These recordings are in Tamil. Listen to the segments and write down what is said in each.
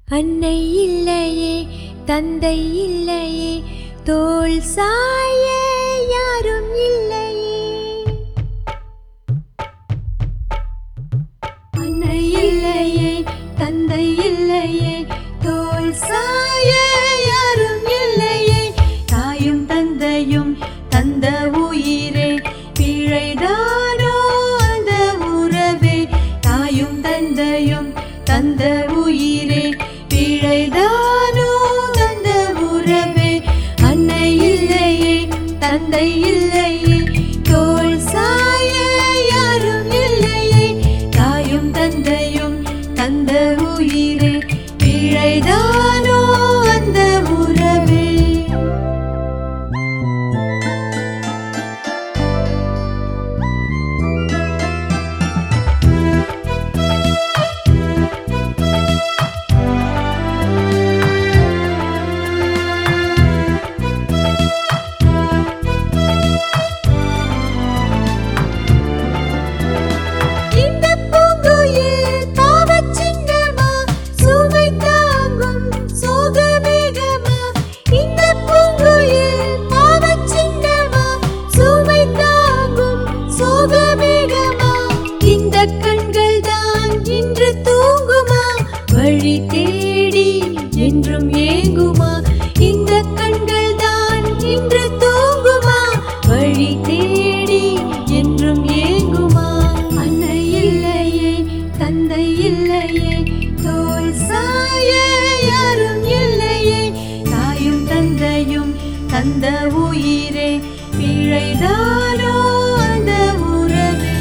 அன்னை இல்லையே தந்தை இல்லையே தோள் சாய யாரும் இல்லையே அன்னை இல்லையே தந்தை இல்லையே தோள் சாய யாரும் இல்லையே தாயும் தந்தையும் தந்த உயிரே பிழைதானோ அந்த உறவே தாயும் தந்தையும் தந்த உயிரே பிழைதானோ அந்த உறவே அன்னை இல்லையே தந்தை இல்லையே தோள் சாய யாரும் இல்லையே தாயும் தந்தையும் தந்த உயிரே பிழைதானோ அந்த உறவே இந்த பூங்குயில் பாவச் சின்னமா, சுமை தாங்கும் சோகமேகமா. இந்த பூங்குயில் பாவச் சின்னமா, சுமை தாங்கும் சோகமேகமா. இந்த கண்கள் தான் இன்று தூங்குமா வழி தேடி என்றும் ஏங்குமா இந்த கண்கள் தான் இன்று தூங்குமா வழி தேடி என்றும் ஏங்குமா அன்னை இல்லையே தந்தை இல்லையே தோல் சாய யாரும் இல்லையே தாயும் தந்தையும் தந்த உயிரே பிழைதானோ அந்த உறவே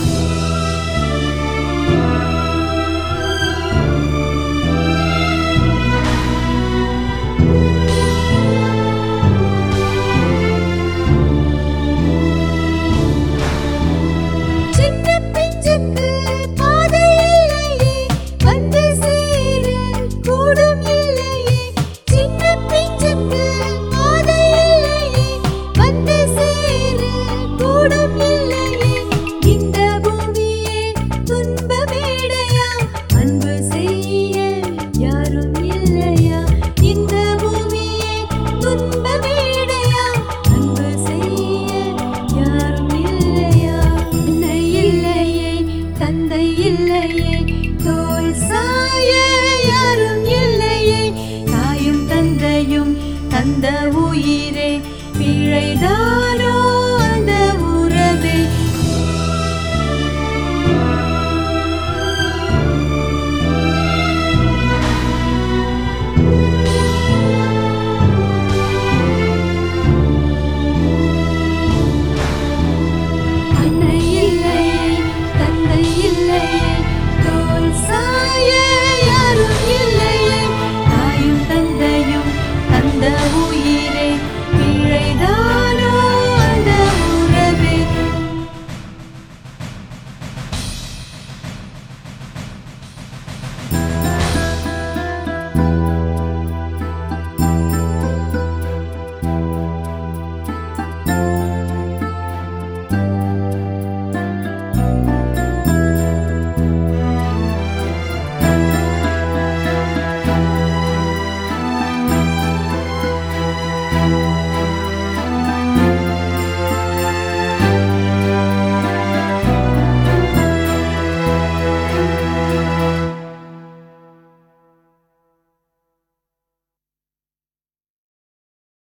சின்ன பிஞ்சுக்கு பாதை இல்லையே வந்து சேர கூடும் இல்லையே சின்ன பிஞ்சுக்கு பாதை இல்லையே வந்து சேர கூடும் இல்லையே இந்த பூமியே துன்ப மேடையா அன்பு செய்ய யாரும் இல்லையா இந்த பூமியே துன்ப மேடையா அன்பு செய்ய யாரும் இல்லையா அன்னை இல்லையே தந்தை இல்லையே தோல் சாய யாரும் இல்லையே தாயும் தந்தையும் தந்த உயிரே பிழைதானோ